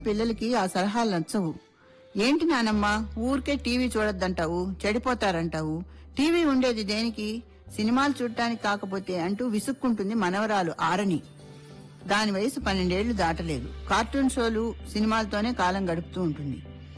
పిల్లలకి ఆ సలహాలు నచ్చవు ఏంటి నానమ్మ ఊరికే టీవీ చూడొద్దంటావు చెడిపోతారంటావు టీవీ ఉండేది దేనికి సినిమాలు చూడటానికి కాకపోతే అంటూ విసుక్కుంటుంది మనవరాలు ఆరని దాని వయసు పన్నెండేళ్లు దాటలేదు కార్టూన్ షోలు సినిమాలతోనే కాలం గడుపుతూ ఉంటుంది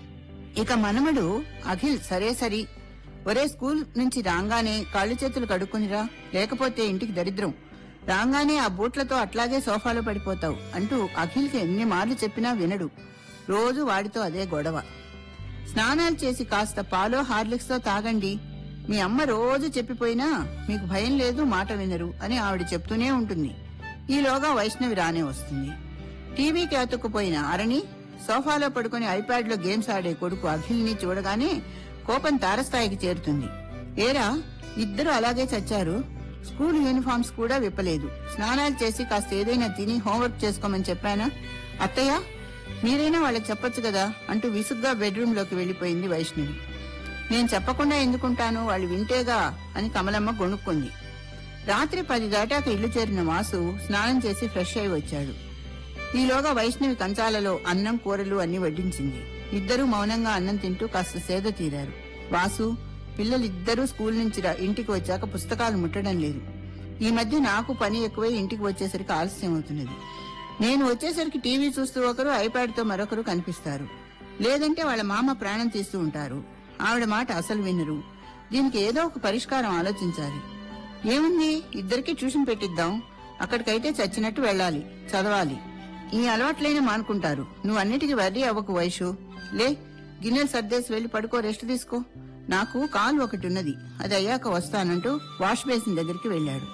ఇక మనమడు అఖిల్ సరే సరి ఒరే స్కూల్ నుంచి రాగానే కాళ్ళు చేతులు కడుక్కునిరా లేకపోతే ఇంటికి దరిద్రం రాగానే ఆ బూట్లతో అట్లాగే సోఫాలో పడిపోతావు అంటూ అఖిల్కి ఎన్ని మార్లు చెప్పినా వినడు రోజు వాడితో అదే గొడవ స్నానాలు చేసి కాస్త పాలో హార్లిక్స్ తో తాగండి మీ అమ్మ రోజు చెప్పిపోయినా మీకు భయం లేదు మాట వినరు అని ఆవిడ చెప్తూనే ఉంటుంది ఈలోగా వైష్ణవి రానే వస్తుంది టీవీకి అతుక్కుపోయిన అరణి సోఫాలో పడుకుని ఐప్యాడ్ లో గేమ్స్ ఆడే కొడుకు అఖిల్ ని చూడగానే కోపం తారస్థాయికి చేరుతుంది ఏరా ఇద్దరు అలాగే చచ్చారు స్కూల్ యూనిఫామ్స్ కూడా విప్పలేదు స్నానాలు చేసి కాస్త ఏదైనా తిని హోంవర్క్ చేసుకోమని చెప్పానా అత్తయ్య మీరైనా వాళ్ళకి చెప్పొచ్చు కదా అంటూ విసుగ్గా బెడ్రూమ్ లోకి వెళ్లిపోయింది వైష్ణవి నేను చెప్పకుండా ఎందుకుంటాను వాళ్ళు వింటేగా అని కమలమ్మ గొణుక్కుంది రాత్రి పది దాటాక ఇల్లు చేరిన వాసు స్నానం చేసి ఫ్రెష్ అయి వచ్చాడు ఈలోగా వైష్ణవి కంచాలలో అన్నం కూరలు అన్ని వడ్డించింది ఇద్దరూ మౌనంగా అన్నం తింటూ కాస్త సేద తీరారు వాసు పిల్లలిద్దరూ స్కూల్ నుంచి రా- ఇంటికి వచ్చాక పుస్తకాలు ముట్టడం లేదు ఈ మధ్య నాకు పని ఎక్కువై ఇంటికి వచ్చేసరికి ఆలస్యం అవుతున్నది నేను వచ్చేసరికి టీవీ చూస్తూ ఒకరు ఐప్యాడ్ తో మరొకరు కనిపిస్తారు లేదంటే వాళ్ళ మామ ప్రాణం తీస్తూ ఉంటారు ఆవిడ మాట అసలు వినరు దీనికి ఏదో ఒక పరిష్కారం ఆలోచించాలి ఏముంది ఇద్దరికి ట్యూషన్ పెట్టిద్దాం అక్కడికైతే చచ్చినట్టు వెళ్ళాలి చదవాలి ఈ అలవాట్లైనా మానుకుంటారు నువ్వు అన్నిటికీ వర్రీ అవ్వకు వయసు లే గిన్నెలు సర్దేసి వెళ్లి పడుకో రెస్ట్ తీసుకో నాకు కాలు ఒకటి ఉన్నది అది అయ్యాక వస్తానంటూ వాష్ బేసిన్ దగ్గరికి వెళ్ళాడు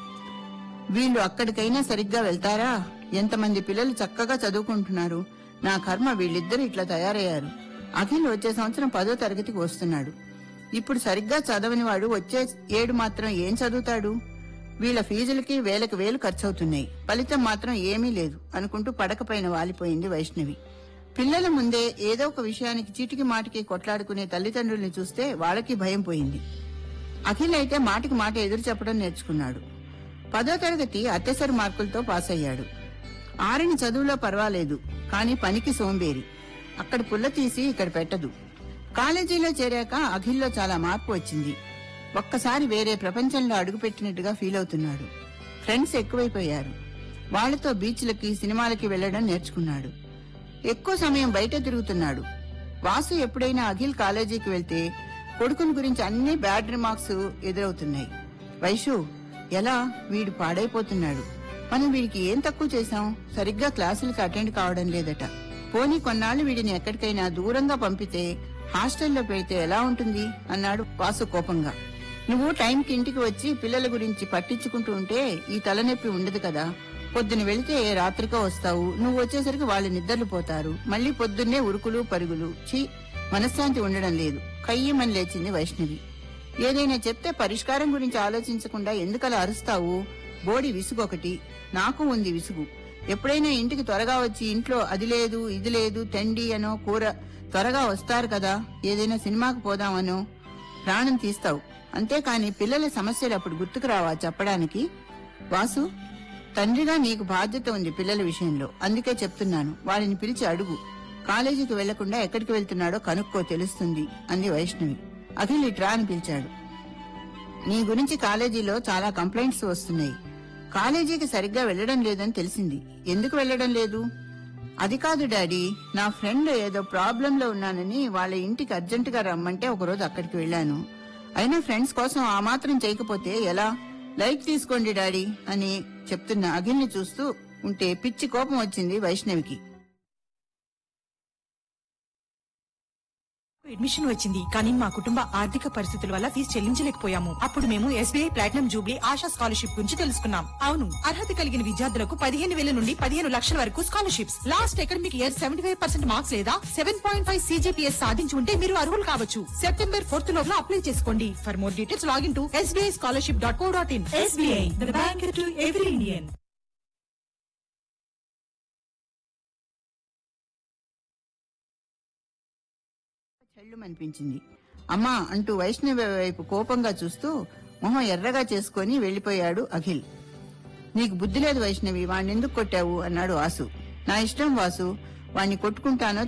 వీళ్ళు అక్కడికైనా సరిగ్గా వెళ్తారా ఎంతమంది పిల్లలు చక్కగా చదువుకుంటున్నారు నా కర్మ వీళ్ళిద్దరూ ఇట్లా తయారయ్యారు అఖిల్ వచ్చే సంవత్సరం పదో తరగతికి వస్తున్నాడు ఇప్పుడు సరిగ్గా చదవని వాడు వచ్చే ఏడు మాత్రం ఏం చదువుతాడు వీళ్ళ ఫీజులకి వేలకు వేలు ఖర్చవుతున్నాయి ఫలితం మాత్రం ఏమీ లేదు అనుకుంటూ పడకపైన వాలిపోయింది వైష్ణవి పిల్లల ముందే ఏదో ఒక విషయానికి చీటికి మాటికి కొట్లాడుకునే తల్లిదండ్రుల్ని చూస్తే వాళ్ళకి భయం పోయింది అఖిల్ అయితే మాటికి మాట ఎదురు చెప్పడం నేర్చుకున్నాడు పదో తరగతి అత్యవసర మార్కులతో పాస్ అయ్యాడు ఆరిని చదువులో పర్వాలేదు కానీ పనికి సోంబేరి అక్కడ పుల్ల తీసి ఇక్కడ పెట్టదు కాలేజీలో చేరాక అఖిల్లో చాలా మార్పు వచ్చింది ఒక్కసారి వేరే ప్రపంచంలో అడుగుపెట్టినట్టుగా ఫీల్ అవుతున్నాడు ఫ్రెండ్స్ ఎక్కువైపోయారు వాళ్లతో బీచ్లకి సినిమాలకి వెళ్లడం నేర్చుకున్నాడు ఎక్కువ సమయం బయట తిరుగుతున్నాడు వాసు ఎప్పుడైనా అఖిల్ కాలేజీకి వెళ్తే కొడుకుని గురించి అన్ని బ్యాడ్ రిమార్క్స్ ఎదురవుతున్నాయి వైషు ఎలా వీడు పాడైపోతున్నాడు మనం వీడికి ఏం తక్కువ చేశాం సరిగ్గా క్లాసులకు అటెండ్ కావడం లేదట పోనీ కొన్నాళ్ళు వీడిని ఎక్కడికైనా దూరంగా పంపితే హాస్టల్లో పెడితే ఎలా ఉంటుంది అన్నాడు వాసు కోపంగా నువ్వు టైంకి ఇంటికి వచ్చి పిల్లల గురించి పట్టించుకుంటూ ఉంటే ఈ తలనొప్పి ఉండదు కదా పొద్దున వెళితే రాత్రికో వస్తావు నువ్వు వచ్చేసరికి వాళ్ళు నిద్రలు పోతారు మళ్ళీ పొద్దున్నే ఉరుకులు పరుగులు ఛీ మనశ్శాంతి ఉండడం లేదు కయ్యమని లేచింది వైష్ణవి ఏదైనా చెప్తే పరిష్కారం గురించి ఆలోచించకుండా ఎందుకలా అరుస్తావు బోడి విసుగు ఒకటి నాకు ఉంది విసుగు ఎప్పుడైనా ఇంటికి త్వరగా వచ్చి ఇంట్లో అది లేదు ఇది లేదు తెండి అనో కూర త్వరగా వస్తారు కదా ఏదైనా సినిమాకు పోదామనో ప్రాణం తీస్తావు అంతేకాని పిల్లల సమస్యలు అప్పుడు గుర్తుకు రావా చెప్పడానికి వాసు తండ్రిగా నీకు బాధ్యత ఉంది పిల్లల విషయంలో అందుకే చెప్తున్నాను వారిని పిలిచి అడుగు కాలేజీకి వెళ్లకుండా ఎక్కడికి వెళ్తున్నాడో కనుక్కో తెలుస్తుంది అంది వైష్ణవి అఖిల్ ఇట్రా అని పిలిచాడు నీ గురించి కాలేజీలో చాలా కంప్లైంట్స్ వస్తున్నాయి కాలేజీకి సరిగ్గా వెళ్లడం లేదని తెలిసింది ఎందుకు వెళ్లడం లేదు అది కాదు డాడీ నా ఫ్రెండ్ ఏదో ప్రాబ్లం లో ఉన్నానని వాళ్ళ ఇంటికి అర్జెంట్ గా రమ్మంటే ఒకరోజు అక్కడికి వెళ్ళాను అయినా ఫ్రెండ్స్ కోసం ఆ మాత్రం చేయకపోతే ఎలా లైక్ తీసుకోండి డాడీ అని చెప్తున్న అఖిల్ని చూస్తూ ఉంటే పిచ్చి కోపం వచ్చింది వైష్ణవికి అడ్మిషన్ వచ్చింది కానీ మా కుటుంబ ఆర్థిక పరిస్థితుల వల్ల ఫీజు చెల్లించలేకపోయాము అప్పుడు మేము SBI platinum jubilee Asha scholarship గురించి తెలుసుకున్నాం అవును అర్హత కలిగిన విద్యార్థులకు పదిహేను వేల నుండి పదిహేను లక్షల వరకు scholarships last academic year seventy five percent marks లేదా సెవెన్ పాయింట్ ఫైవ్ సీజీపీఎస్ సాధించి ఉంటే మీరు అర్హులు కావచ్చు సెప్టెంబర్ ఫోర్త్ లోపల అప్లై చేసుకోండి for more details login to SBI scholarship dot co dot in SBI the bank to every Indian చెల్లుమనిపించింది అమ్మా అంటూ వైష్ణవి వైపు కోపంగా చూస్తూ మొహం ఎర్రగా చేసుకొని వెళ్లిపోయాడు అఖిల్ నీకు బుద్ధి లేదు వైష్ణవి వాణ్ణి ఎందుకు కొట్టావు అన్నాడు వాసు నా ఇష్టం వాసు వాణ్ణి కొట్టుకుంటానో